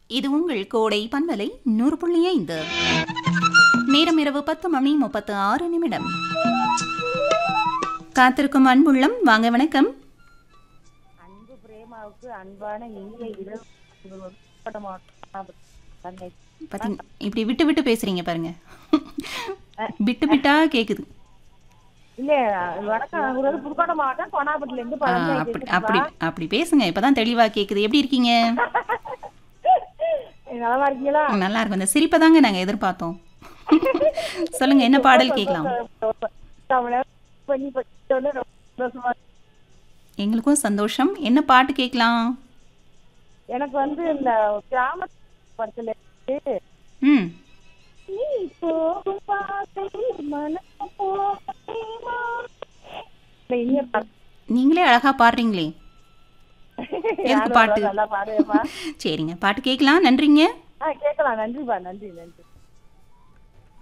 இது உங்கள் கோடை பண்பலை நூறு புள்ளி ஐந்து நேரம் இரவு பத்து மணி முப்பத்து ஆறு நிமிடம் காத்திருக்கும் அன்புள்ளம் வாங்க வணக்கம் அன்பு பிரேமாவுக்கு அன்பான இனிய இரவு தன்னை பாத்தீங்க இப்படி விட்டு விட்டு பேசுறீங்க பாருங்க விட்டு விட்டா கேக்குது இல்ல வணக்கம் ஒரு புதுக்கோட்டை மாவட்டம் கோனாப்பட்டில இருந்து ஆ, பழனி அப்படி அப்படி அப்படி பேசுங்க இப்பதான் தெளிவா கேக்குது எப்படி இருக்கீங்க நலமா இருக்கீங்களா நல்லா இருக்கும் இந்த சிரிப்பை தாங்க நாங்க எதிர்பார்த்தோம் சொல்லுங்க என்ன பாடல் கேட்கலாம் தமிழ பண்ணி படிச்சோன்னு ரொம்ப சந்தோஷமா இருக்கு. எங்களுக்கும் சந்தோஷம் என்ன பாட்டு கேட்கலாம் எனக்கு வந்து இந்த கிராம படத்துல இருந்து, ம் நீ போகும் பாதை மனசு போகுமா? இந்த இனிய பாட்டு. நீங்களே அழகா பாடுறீங்களே எதுக்கு நானும் பாட்டு நல்லா பாடுவேன்ப்பா சரிங்க பாட்டு கேட்கலாம் நன்றிங்க ஆ கேட்கலாம் நன்றிப்பா நன்றி நன்றி